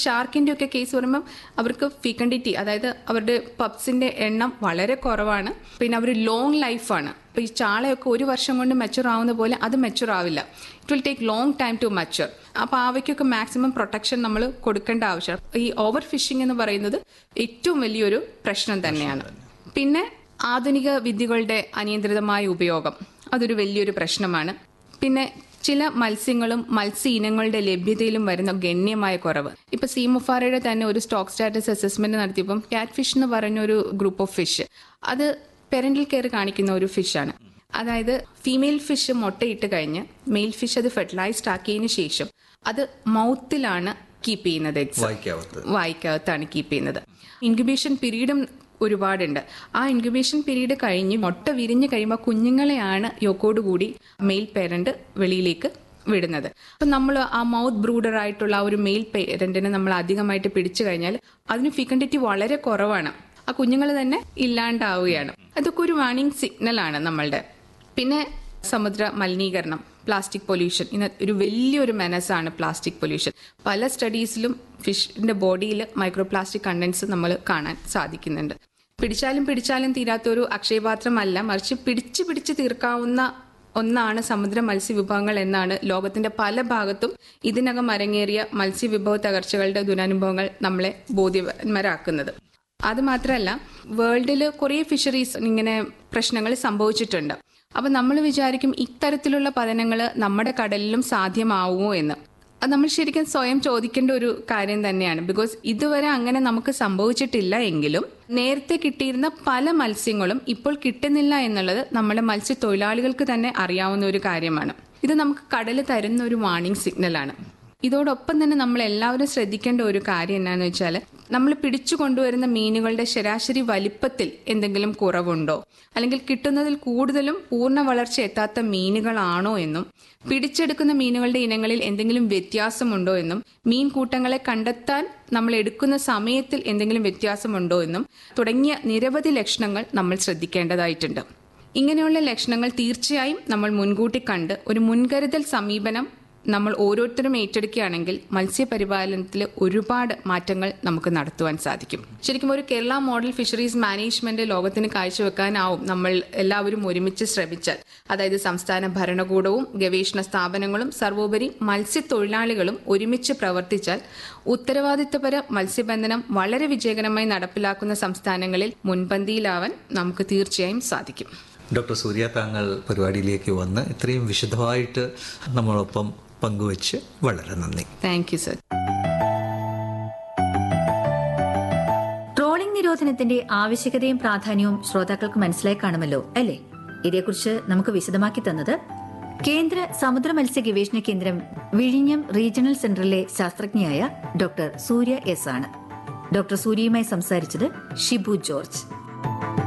ഷാർക്കിന്റെ ഒക്കെ കേസ് പറയുമ്പോൾ അവർക്ക് ഫീക്കണ്ടിറ്റി അതായത് അവരുടെ പപ്സിന്റെ എണ്ണം വളരെ കുറവാണ് പിന്നെ അവർ ലോങ് ലൈഫാണ് ഇപ്പൊ ഈ ചാളയൊക്കെ ഒരു വർഷം കൊണ്ട് മെച്ചുർ ആവുന്ന പോലെ അത് മെച്ചുർ ആവില്ല it will take long time to mature അപ്പൊ അവയ്ക്കൊക്കെ മാക്സിമം പ്രൊട്ടക്ഷൻ നമ്മൾ കൊടുക്കേണ്ട ആവശ്യം ഈ ഓവർ ഫിഷിംഗ് എന്ന് പറയുന്നത് ഏറ്റവും വലിയൊരു പ്രശ്നം തന്നെയാണ് പിന്നെ ആധുനിക വിദ്യകളുടെ അനിയന്ത്രിതമായ ഉപയോഗം അതൊരു വലിയൊരു പ്രശ്നമാണ് പിന്നെ ചില മത്സ്യങ്ങളും മത്സ്യ ഇനങ്ങളുടെ ലഭ്യതയിലും വരുന്ന ഗണ്യമായ കുറവ് ഇപ്പൊ സീമുഫാറയുടെ തന്നെ ഒരു സ്റ്റോക്ക് സ്റ്റാറ്റസ് അസസ്മെന്റ് നടത്തിയപ്പം കാറ്റ് ഫിഷ് എന്ന് പറഞ്ഞ ഒരു ഗ്രൂപ്പ് ഓഫ് ഫിഷ് അത് പെരന്റൽ കെയർ കാണിക്കുന്ന ഒരു ഫിഷാണ് അതായത് ഫീമെയിൽ ഫിഷ് മുട്ടയിട്ട് കഴിഞ്ഞ് മെയിൽ ഫിഷ് അത് ഫെർട്ടിലൈസ്ഡ് ആക്കിയതിന് ശേഷം അത് മൗത്തിലാണ് കീപ്പ് ചെയ്യുന്നത് eggs. വായിക്കാവത്ത് വായിക്കകത്താണ് കീപ്പ് ചെയ്യുന്നത് ഇൻക്യുബേഷൻ പീരീഡും ഒരുപാടുണ്ട് ആ ഇൻക്യുബേഷൻ പീരീഡ് കഴിഞ്ഞ് മുട്ട വിരിഞ്ഞ് കഴിയുമ്പോൾ കുഞ്ഞുങ്ങളെയാണ് യോക്കോട് കൂടി മെയിൽ പേരന്റ് വെളിയിലേക്ക് വിടുന്നത് അപ്പൊ നമ്മൾ ആ മൗത്ത് ബ്രൂഡർ ആയിട്ടുള്ള ആ ഒരു മെയിൽ പേരന്റിനെ നമ്മൾ അധികമായിട്ട് പിടിച്ചു കഴിഞ്ഞാൽ അതിന് ഫിക്കണ്ടിറ്റി വളരെ കുറവാണ് ആ കുഞ്ഞുങ്ങൾ തന്നെ ഇല്ലാണ്ടാവുകയാണ് അതൊക്കെ ഒരു വാണിംഗ് സിഗ്നലാണ് നമ്മളുടെ പിന്നെ സമുദ്ര മലിനീകരണം പ്ലാസ്റ്റിക് പൊല്യൂഷൻ ഇന്ന് ഒരു വലിയൊരു മെനസാണ് പ്ലാസ്റ്റിക് പൊല്യൂഷൻ പല സ്റ്റഡീസിലും ഫിഷിന്റെ ബോഡിയിൽ മൈക്രോ പ്ലാസ്റ്റിക് കണ്ടൻസ് നമ്മൾ കാണാൻ സാധിക്കുന്നുണ്ട് പിടിച്ചാലും പിടിച്ചാലും തീരാത്തൊരു അക്ഷയപാത്രമല്ല മറിച്ച് പിടിച്ച് പിടിച്ച് തീർക്കാവുന്ന ഒന്നാണ് സമുദ്ര മത്സ്യവിഭവങ്ങൾ എന്നാണ് ലോകത്തിന്റെ പല ഭാഗത്തും ഇതിനകം അരങ്ങേറിയ മത്സ്യവിഭവ തകർച്ചകളുടെ ദുരനുഭവങ്ങൾ നമ്മളെ ബോധ്യന്മാരാക്കുന്നത് അത് മാത്രമല്ല വേൾഡിൽ കുറേ ഫിഷറീസ് ഇങ്ങനെ പ്രശ്നങ്ങൾ സംഭവിച്ചിട്ടുണ്ട് അപ്പൊ നമ്മൾ വിചാരിക്കും ഇത്തരത്തിലുള്ള പതനങ്ങൾ നമ്മുടെ കടലിലും സാധ്യമാവുമോ എന്ന് അത് നമ്മൾ ശരിക്കും സ്വയം ചോദിക്കേണ്ട ഒരു കാര്യം തന്നെയാണ് ബിക്കോസ് ഇതുവരെ അങ്ങനെ നമുക്ക് സംഭവിച്ചിട്ടില്ല എങ്കിലും നേരത്തെ കിട്ടിയിരുന്ന പല മത്സ്യങ്ങളും ഇപ്പോൾ കിട്ടുന്നില്ല എന്നുള്ളത് നമ്മുടെ മത്സ്യത്തൊഴിലാളികൾക്ക് തന്നെ അറിയാവുന്ന ഒരു കാര്യമാണ് ഇത് നമുക്ക് കടൽ തരുന്ന ഒരു വാർണിംഗ് സിഗ്നലാണ് ഇതോടൊപ്പം തന്നെ നമ്മൾ എല്ലാവരും ശ്രദ്ധിക്കേണ്ട ഒരു കാര്യം എന്താണെന്ന് വെച്ചാൽ നമ്മൾ പിടിച്ചു കൊണ്ടുവരുന്ന മീനുകളുടെ ശരാശരി വലിപ്പത്തിൽ എന്തെങ്കിലും കുറവുണ്ടോ അല്ലെങ്കിൽ കിട്ടുന്നതിൽ കൂടുതലും പൂർണ്ണ വളർച്ച എത്താത്ത മീനുകളാണോ എന്നും പിടിച്ചെടുക്കുന്ന മീനുകളുടെ ഇനങ്ങളിൽ എന്തെങ്കിലും വ്യത്യാസമുണ്ടോ എന്നും മീൻ കൂട്ടങ്ങളെ കണ്ടെത്താൻ നമ്മൾ എടുക്കുന്ന സമയത്തിൽ എന്തെങ്കിലും വ്യത്യാസമുണ്ടോ എന്നും തുടങ്ങിയ നിരവധി ലക്ഷണങ്ങൾ നമ്മൾ ശ്രദ്ധിക്കേണ്ടതായിട്ടുണ്ട് ഇങ്ങനെയുള്ള ലക്ഷണങ്ങൾ തീർച്ചയായും നമ്മൾ മുൻകൂട്ടി കണ്ട് ഒരു മുൻകരുതൽ സമീപനം നമ്മൾ ഓരോരുത്തരും ഏറ്റെടുക്കുകയാണെങ്കിൽ മത്സ്യപരിപാലനത്തിൽ ഒരുപാട് മാറ്റങ്ങൾ നമുക്ക് നടത്തുവാൻ സാധിക്കും ശരിക്കും ഒരു കേരള മോഡൽ ഫിഷറീസ് മാനേജ്മെന്റ് ലോകത്തിന് കാഴ്ചവെക്കാനാവും നമ്മൾ എല്ലാവരും ഒരുമിച്ച് ശ്രമിച്ചാൽ അതായത് സംസ്ഥാന ഭരണകൂടവും ഗവേഷണ സ്ഥാപനങ്ങളും സർവോപരി മത്സ്യത്തൊഴിലാളികളും ഒരുമിച്ച് പ്രവർത്തിച്ചാൽ ഉത്തരവാദിത്തപര മത്സ്യബന്ധനം വളരെ വിജയകരമായി നടപ്പിലാക്കുന്ന സംസ്ഥാനങ്ങളിൽ മുൻപന്തിയിലാവാൻ നമുക്ക് തീർച്ചയായും സാധിക്കും ഡോക്ടർ സൂര്യ താങ്കൾ പരിപാടിയിലേക്ക് വന്ന് ഇത്രയും വിശദമായിട്ട് നമ്മളൊപ്പം പങ്കുവച്ച് വളരെ നന്ദി താങ്ക് യു സർ ട്രോളിംഗ് നിരോധനത്തിന്റെ ആവശ്യകതയും പ്രാധാന്യവും ശ്രോതാക്കൾക്ക് മനസ്സിലായി കാണുമല്ലോ അല്ലേ ഇതേക്കുറിച്ച് നമുക്ക് വിശദമാക്കി തന്നത് കേന്ദ്ര സമുദ്ര മത്സ്യ ഗവേഷണ കേന്ദ്രം വിഴിഞ്ഞം റീജിയണൽ സെന്ററിലെ ശാസ്ത്രജ്ഞയായ ഡോക്ടർ സൂര്യ എസ് ആണ് ഡോക്ടർ സൂര്യയുമായി സംസാരിച്ചത് ഷിബു ജോർജ്